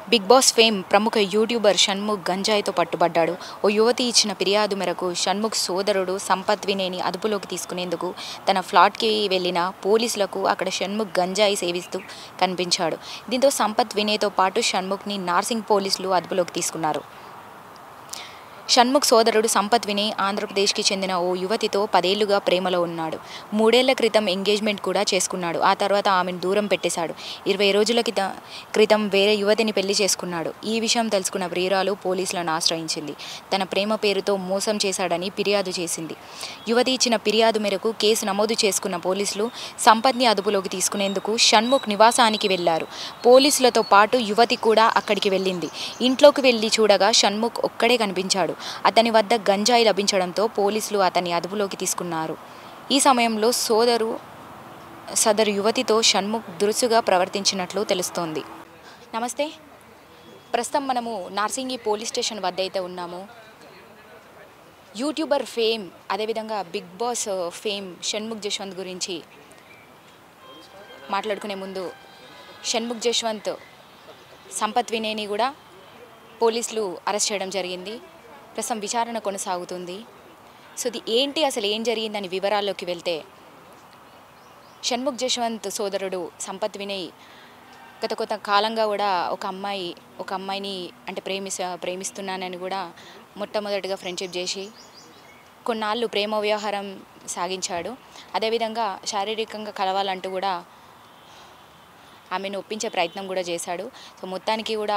big Boss fame ప్రముఖ YouTuber Shanmukh గంజాయితో పట్టుబడ్డాడు ఓ యువతి ఇచ్చిన ఫిర్యాదు మేరకు షణ్ముఖ్ సోదరుడు సంపత్ వినేని అదుపులోకి తీసుకునేందుకు తన ఫ్లాట్కి వెళ్లిన పోలీసులకు అక్కడ షణ్ముఖ్ గంజాయి సేవిస్తూ కనిపించాడు దీంతో సంపత్ వినేతో పాటు షణ్ముఖ్ని నార్సింగ్ పోలీసులు అదుపులోకి తీసుకున్నారు షణ్ముఖ్ సోదరుడు సంపత్ వినయ్ ఆంధ్రప్రదేశ్కి చెందిన ఓ యువతితో పదేళ్లుగా ప్రేమలో ఉన్నాడు మూడేళ్ల క్రితం ఎంగేజ్మెంట్ కూడా చేసుకున్నాడు ఆ తర్వాత ఆమెను దూరం పెట్టేశాడు ఇరవై రోజుల క్రితం క్రితం వేరే యువతిని పెళ్లి చేసుకున్నాడు ఈ విషయం తెలుసుకున్న ప్రియురాలు పోలీసులను ఆశ్రయించింది తన ప్రేమ పేరుతో మోసం చేశాడని ఫిర్యాదు చేసింది యువతి ఇచ్చిన ఫిర్యాదు మేరకు కేసు నమోదు చేసుకున్న పోలీసులు సంపత్ని అదుపులోకి తీసుకునేందుకు షణ్ముఖ్ నివాసానికి వెళ్లారు పోలీసులతో పాటు యువతి కూడా అక్కడికి వెళ్ళింది ఇంట్లోకి వెళ్లి చూడగా షణ్ముఖ్ ఒక్కడే కనిపించాడు అతని వద్ద గంజాయి లభించడంతో పోలీసులు అతన్ని అదుపులోకి తీసుకున్నారు ఈ సమయంలో సోదరు సదరు యువతితో షణ్ముఖ్ దురుసుగా ప్రవర్తించినట్లు తెలుస్తోంది నమస్తే ప్రస్తుతం మనము నార్సింగి పోలీస్ స్టేషన్ వద్ద అయితే ఉన్నాము యూట్యూబర్ ఫేమ్ అదేవిధంగా Bigg Boss fame Shanmukh Jaswanth గురించి మాట్లాడుకునే ముందు షణ్ముఖ్ జశ్వంత్ సంపత్ వినేని కూడా పోలీసులు అరెస్ట్ చేయడం జరిగింది ప్రస్తుతం విచారణ కొనసాగుతుంది సో ఇది ఏంటి అసలు ఏం జరిగిందని వివరాల్లోకి వెళ్తే షణ్ముఖ్ జశ్వంత్ సోదరుడు సంపత్ వినయ్ గత కొంత కాలంగా కూడా ఒక అమ్మాయి ఒక అమ్మాయిని అంటే ప్రేమిస్ ప్రేమిస్తున్నానని కూడా మొట్టమొదటిగా ఫ్రెండ్షిప్ చేసి కొన్నాళ్ళు ప్రేమ వ్యవహారం సాగించాడు అదేవిధంగా శారీరకంగా కలవాలంటూ కూడా ఆమెను ఒప్పించే ప్రయత్నం కూడా చేశాడు సో మొత్తానికి కూడా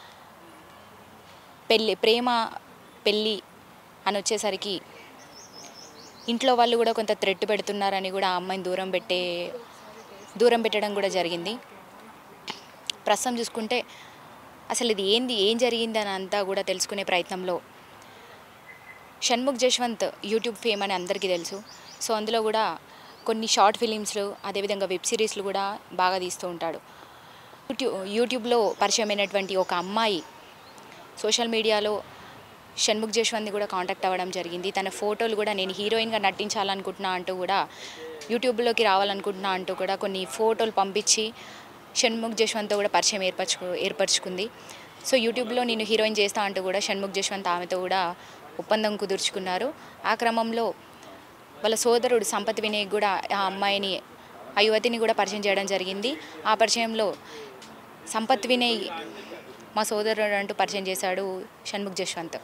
పెళ్ళి ప్రేమ పెళ్ళి అని వచ్చేసరికి ఇంట్లో వాళ్ళు కూడా కొంత థ్రెట్ పెడుతున్నారని కూడా ఆ అమ్మాయిని దూరం పెట్టే దూరం పెట్టడం కూడా జరిగింది ప్రస్తుతం చూసుకుంటే అసలు ఇది ఏంది ఏం జరిగింది అని అంతా కూడా తెలుసుకునే ప్రయత్నంలో షణ్ముఖ్ జశ్వంత్ యూట్యూబ్ ఫేమ్ అని అందరికీ తెలుసు సో అందులో కూడా కొన్ని షార్ట్ ఫిలిమ్స్లు అదేవిధంగా వెబ్ సిరీస్లు కూడా బాగా తీస్తూ ఉంటాడు యూట్యూబ్ యూట్యూబ్లో పరిచయమైనటువంటి ఒక అమ్మాయి సోషల్ మీడియాలో షణ్ముఖ్ జశ్వంత్ని కూడా కాంటాక్ట్ అవ్వడం జరిగింది తన ఫోటోలు కూడా నేను హీరోయిన్గా నటించాలనుకుంటున్నా అంటూ కూడా యూట్యూబ్లోకి రావాలనుకుంటున్నా అంటూ కూడా కొన్ని ఫోటోలు పంపించి షణ్ముఖ్ జశ్వంత్తో కూడా పరిచయం ఏర్పరచుకు ఏర్పరచుకుంది సో యూట్యూబ్లో నేను హీరోయిన్ చేస్తా అంటూ కూడా షణ్ముఖ్ జశ్వంత్ ఆమెతో కూడా ఒప్పందం కుదుర్చుకున్నారు ఆ క్రమంలో వాళ్ళ సోదరుడు సంపత్ వినయ్ కూడా ఆ అమ్మాయిని ఆ యువతిని కూడా పరిచయం చేయడం జరిగింది ఆ పరిచయంలో సంపత్ వినయ్ మా సోదరుడు అంటూ పరిచయం చేశాడు షణ్ముఖ్ జశ్వంత్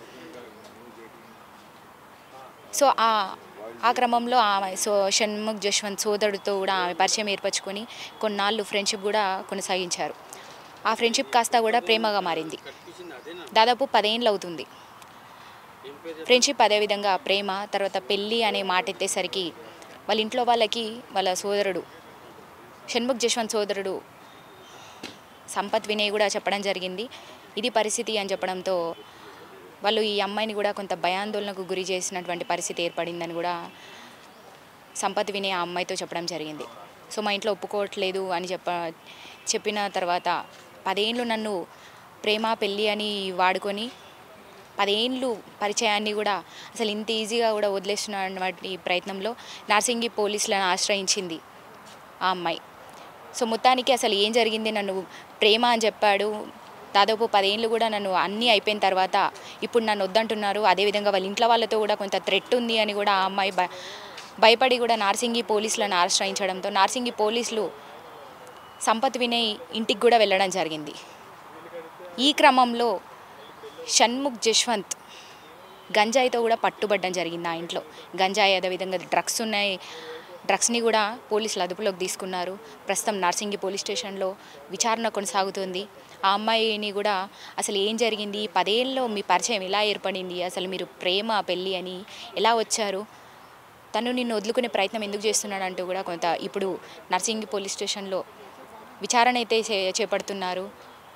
సో ఆ ఆ క్రమంలో ఆమె సో షణ్ముఖ్ జశ్వంత్ సోదరుడితో కూడా ఆమె పరిచయం ఏర్పరచుకొని కొన్నాళ్ళు ఫ్రెండ్షిప్ కూడా కొనసాగించారు ఆ ఫ్రెండ్షిప్ కాస్త కూడా ప్రేమగా మారింది దాదాపు పదేళ్ళు అవుతుంది ఫ్రెండ్షిప్ అదేవిధంగా ప్రేమ తర్వాత పెళ్ళి అనే మాట ఎత్తేసరికి వాళ్ళ ఇంట్లో వాళ్ళకి వాళ్ళ సోదరుడు షణ్ముఖ్ జశ్వంత్ సోదరుడు సంపత్ వినయ్ కూడా చెప్పడం జరిగింది ఇది పరిస్థితి అని చెప్పడంతో వాళ్ళు ఈ అమ్మాయిని కూడా కొంత భయాందోళనకు గురి చేసినటువంటి పరిస్థితి ఏర్పడిందని కూడా సంపత్ వినయ్ ఆ అమ్మాయితో చెప్పడం జరిగింది సో మా ఇంట్లో ఒప్పుకోవట్లేదు అని చెప్ప చెప్పిన తర్వాత పదేళ్ళు నన్ను ప్రేమ పెళ్ళి అని వాడుకొని పదేళ్ళు పరిచయాన్ని కూడా అసలు ఇంత ఈజీగా కూడా వదిలేస్తున్నటువంటి ప్రయత్నంలో నార్సింగి పోలీసులను ఆశ్రయించింది ఆ అమ్మాయి సో మొత్తానికి అసలు ఏం జరిగింది నన్ను ప్రేమ అని చెప్పాడు దాదాపు పదేళ్ళు కూడా నన్ను అన్నీ అయిపోయిన తర్వాత ఇప్పుడు నన్ను వద్దంటున్నారు అదేవిధంగా వాళ్ళ ఇంట్లో వాళ్ళతో కూడా కొంత థ్రెట్ ఉంది అని కూడా ఆ అమ్మాయి భ భయపడి కూడా నార్సింగి పోలీసులను ఆశ్రయించడంతో నార్సింగి పోలీసులు సంపత్ వినయ్ ఇంటికి కూడా వెళ్ళడం జరిగింది ఈ క్రమంలో షణ్ముఖ్ జశ్వంత్ గంజాయితో కూడా పట్టుబడ్డం జరిగింది ఆ ఇంట్లో గంజాయి అదేవిధంగా డ్రగ్స్ ఉన్నాయి డ్రగ్స్ని కూడా పోలీసులు అదుపులోకి తీసుకున్నారు ప్రస్తుతం నార్సింగి పోలీస్ స్టేషన్లో విచారణ కొనసాగుతుంది ఆ అమ్మాయిని కూడా అసలు ఏం జరిగింది ఈ పదేళ్ళలో మీ పరిచయం ఎలా ఏర్పడింది అసలు మీరు ప్రేమ పెళ్ళి అని ఎలా వచ్చారు తను నిన్ను వదులుకునే ప్రయత్నం ఎందుకు చేస్తున్నాడు అంటూ కూడా కొంత ఇప్పుడు నర్సింగి పోలీస్ స్టేషన్లో విచారణ అయితే చే చేపడుతున్నారు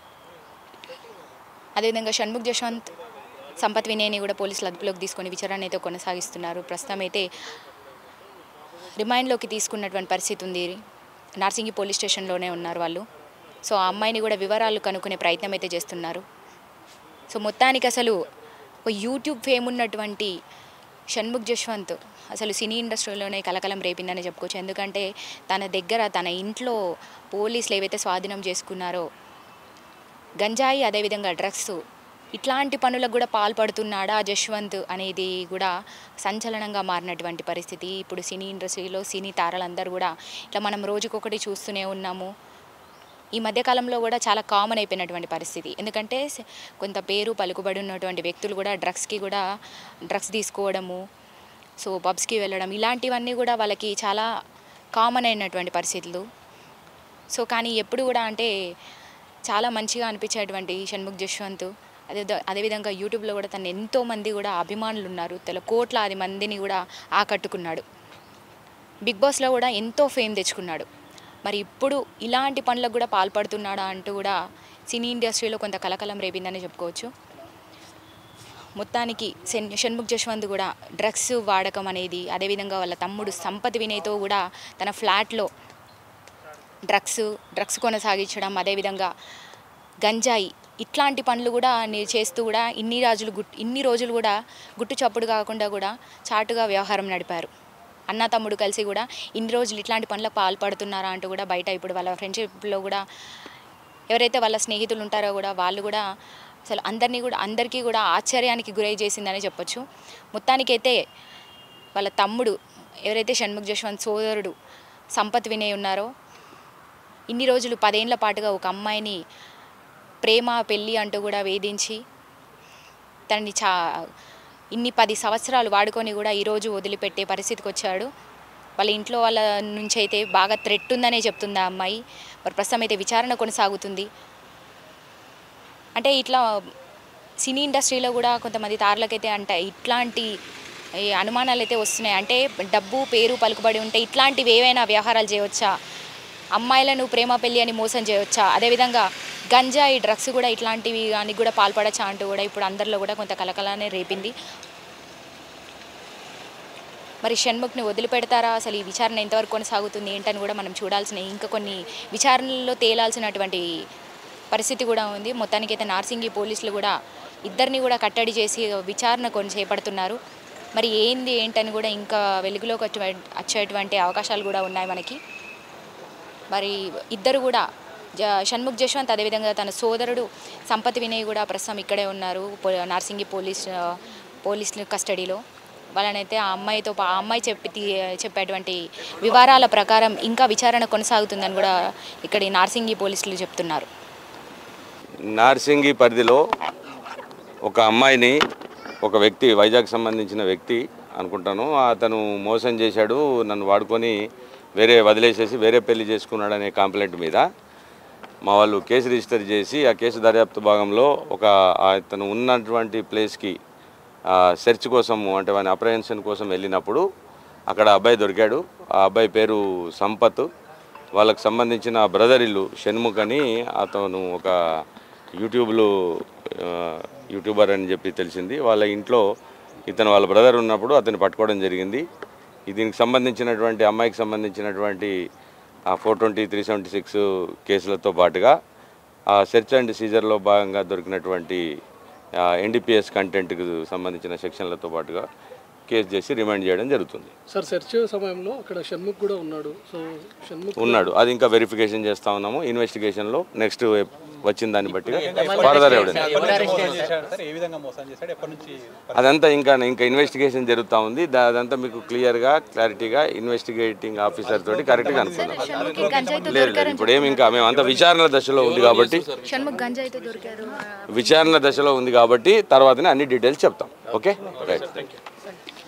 అదేవిధంగా షణ్ముఖ్ జశ్వంత్ సంపత్ వినయ్ని కూడా పోలీసులు అదుపులోకి తీసుకొని విచారణ అయితే కొనసాగిస్తున్నారు ప్రస్తుతం అయితే రిమైండ్లోకి తీసుకున్నటువంటి పరిస్థితి ఉంది నార్సింగి పోలీస్ స్టేషన్లోనే ఉన్నారు వాళ్ళు సో ఆ అమ్మాయిని కూడా వివరాలు కనుక్కునే ప్రయత్నం అయితే చేస్తున్నారు సో మొత్తానికి అసలు ఒక యూట్యూబ్ ఫేమ్ ఉన్నటువంటి షణ్ముఖ్ జశ్వంత్ అసలు సినీ ఇండస్ట్రీలోనే కలకలం రేపిందని చెప్పుకోవచ్చు ఎందుకంటే తన దగ్గర తన ఇంట్లో పోలీసులు ఏవైతే స్వాధీనం చేసుకున్నారో గంజాయి అదేవిధంగా డ్రగ్స్ ఇట్లాంటి పనులకు కూడా పాల్పడుతున్నాడా జశ్వంత్ అనేది కూడా సంచలనంగా మారినటువంటి పరిస్థితి ఇప్పుడు సినీ ఇండస్ట్రీలో సినీ తారలందరూ కూడా ఇట్లా మనం రోజుకొకటి చూస్తూనే ఉన్నాము ఈ మధ్యకాలంలో కూడా చాలా కామన్ అయిపోయినటువంటి పరిస్థితి ఎందుకంటే స- కొంత పేరు పలుకుబడి ఉన్నటువంటి వ్యక్తులు కూడా డ్రగ్స్కి కూడా డ్రగ్స్ తీసుకోవడము సో పబ్స్కి వెళ్ళడం ఇలాంటివన్నీ కూడా వాళ్ళకి చాలా కామన్ అయినటువంటి పరిస్థితులు సో కానీ ఎప్పుడు కూడా అంటే చాలా మంచిగా అనిపించేటువంటి షణ్ముఖ్ జశ్వంత్ అదే అదేవిధంగా యూట్యూబ్లో కూడా తను ఎంతో మంది కూడా అభిమానులు ఉన్నారు తెల కోట్లాది మందిని కూడా ఆకట్టుకున్నాడు బిగ్ బాస్లో కూడా ఎంతో ఫేమ్ తెచ్చుకున్నాడు మరి ఇప్పుడు ఇలాంటి పనులకు కూడా పాల్పడుతున్నాడా అంటూ కూడా సినీ ఇండస్ట్రీలో కొంత కలకలం రేపిందని చెప్పుకోవచ్చు మొత్తానికి సెన్ షణ్ముఖ్ జశ్వంత్ కూడా డ్రగ్స్ వాడకం అనేది అదేవిధంగా వాళ్ళ తమ్ముడు సంపత్ వినయ్తో కూడా తన ఫ్లాట్లో డ్రగ్స్ డ్రగ్స్ కొనసాగించడం అదేవిధంగా గంజాయి ఇట్లాంటి పనులు కూడా ని- చేస్తూ కూడా ఇన్ని రోజులు గుట్ ఇన్ని రోజులు కూడా గుట్టు చప్పుడు కాకుండా కూడా చాటుగా వ్యవహారం నడిపారు అన్న తమ్ముడు కలిసి కూడా ఇన్ని రోజులు ఇట్లాంటి పనులకు పాల్పడుతున్నారా అంటూ కూడా బయట ఇప్పుడు వాళ్ళ ఫ్రెండ్షిప్లో కూడా ఎవరైతే వాళ్ళ స్నేహితులు ఉంటారో కూడా వాళ్ళు కూడా అసలు అందరినీ కూడా అందరికీ కూడా ఆశ్చర్యానికి గురై చేసిందని చెప్పొచ్చు మొత్తానికైతే వాళ్ళ తమ్ముడు ఎవరైతే షణ్ముఖ్ జశ్వంత్ సోదరుడు సంపత్ వినయ్ ఉన్నారో ఇన్ని రోజులు పదేళ్ల పాటుగా ఒక అమ్మాయిని ప్రేమ పెళ్ళి అంటూ కూడా వేధించి తనని చా ఇన్ని పది సంవత్సరాలు వాడుకొని కూడా ఈరోజు వదిలిపెట్టే పరిస్థితికి వచ్చాడు వాళ్ళ ఇంట్లో వాళ్ళ నుంచి అయితే బాగా థ్రెట్ ఉందనే చెప్తుంది ఆ అమ్మాయి మరి ప్రస్తుతం అయితే విచారణ కొనసాగుతుంది అంటే ఇట్లా సినీ ఇండస్ట్రీలో కూడా కొంతమంది తారలకైతే అంటే ఇట్లాంటి ఈ అనుమానాలు అయితే వస్తున్నాయి అంటే డబ్బు పేరు పలుకుబడి ఉంటే ఇట్లాంటివి ఏవైనా వ్యవహారాలు చేయవచ్చా అమ్మాయిలను ప్రేమ పెళ్ళి అని మోసం చేయవచ్చా అదేవిధంగా గంజాయి డ్రగ్స్ కూడా ఇట్లాంటివి కానీ కూడా పాల్పడచ్చా అంటూ కూడా ఇప్పుడు అందరిలో కూడా కొంత కలకలానే రేపింది మరి షణ్ముఖ్ని వదిలిపెడతారా అసలు ఈ విచారణ ఎంతవరకు కొనసాగుతుంది ఏంటని కూడా మనం చూడాల్సిన ఇంకా కొన్ని విచారణల్లో తేలాల్సినటువంటి పరిస్థితి కూడా ఉంది మొత్తానికైతే నార్సింగి పోలీసులు కూడా ఇద్దరిని కూడా కట్టడి చేసి విచారణ కొన్ని చేపడుతున్నారు మరి ఏంది ఏంటని కూడా ఇంకా వెలుగులోకి వచ్చే వచ్చేటువంటి అవకాశాలు కూడా ఉన్నాయి మనకి మరి ఇద్దరు కూడా జ షణ్ముఖ్ జశ్వంత్ అదేవిధంగా తన సోదరుడు సంపత్ వినయ్ కూడా ప్రస్తుతం ఇక్కడే ఉన్నారు పో- నార్సింగి పోలీస్ ఆ, పోలీసుల కస్టడీలో వాళ్ళనైతే ఆ అమ్మాయితో పా- ఆ అమ్మాయి చెప్పి తీ- చెప్పేటువంటి వివరాల ప్రకారం ఇంకా విచారణ కొనసాగుతుందని కూడా ఇక్కడి నార్సింగి పోలీసులు చెప్తున్నారు నార్సింగి పరిధిలో ఒక అమ్మాయిని ఒక వ్యక్తి వైజాగ్ సంబంధించిన వ్యక్తి అనుకుంటాను అతను మోసం చేశాడు నన్ను వాడుకొని వేరే వదిలేసేసి వేరే పెళ్లి చేసుకున్నాడు అనే కంప్లైంట్ మీద మా వాళ్ళు కేసు రిజిస్టర్ చేసి ఆ కేసు దర్యాప్తు భాగంలో ఒక అతను ఉన్నటువంటి ప్లేస్కి సెర్చ్ కోసం అంటే వాని అప్రహెన్షన్ కోసం వెళ్ళినప్పుడు అక్కడ అబ్బాయి దొరికాడు ఆ అబ్బాయి పేరు సంపత్ వాళ్ళకి సంబంధించిన బ్రదర్ ఇల్లు షణ్ముఖ్ అని అతను ఒక యూట్యూబ్లో ఆ, యూట్యూబర్ అని చెప్పి తెలిసింది వాళ్ళ ఇంట్లో ఇతను వాళ్ళ బ్రదర్ ఉన్నప్పుడు అతన్ని పట్టుకోవడం జరిగింది ఈ దీనికి సంబంధించినటువంటి అమ్మాయికి సంబంధించినటువంటి ఆ four twenty three seventy six కేసులతో పాటుగా ఆ సెర్చ్ అండ్ సీజర్లో భాగంగా దొరికినటువంటి ఎన్డీపీఎస్ కంటెంట్కి సంబంధించిన సెక్షన్లతో పాటుగా కేసు చేసి రిమైండ్ చేయడం జరుగుతుంది సార్ సెర్చ్ సమయంలో అక్కడ షణ్ముఖ్ కూడా ఉన్నాడు సో షణ్ముఖ్ ఉన్నాడు అది ఇంకా వెరిఫికేషన్ చేస్తా ఉన్నాము ఇన్వెస్టిగేషన్లో నెక్స్ట్ వచ్చిన దాన్ని బట్టి ఫర్దర్ ఎవిడెన్స్ మోసం చేశాడు సార్ ఏ విధంగా మోసం చేశాడు ఎప్పటి నుంచి అదంతా ఇంకా ఇంకా ఇన్వెస్టిగేషన్ జరుగుతూ ఉంది దా- అదంతా మీకు క్లియర్గా క్లారిటీగా ఇన్వెస్టిగేటింగ్ ఆఫీసర్ తోటి కరెక్ట్గా అనుకుందాం షణ్ముఖ్ గంజాయితో లేదు లేదు ఇప్పుడు ఏమి ఇంకా మేము అంతా విచారణ దశలో ఉంది కాబట్టి షణ్ముఖ్ గంజాయితో దొరికారు విచారణ దశలో ఉంది కాబట్టి తర్వాతనే అన్ని డీటెయిల్స్ చెప్తాం ఓకే రైట్ థ్యాంక్ యూ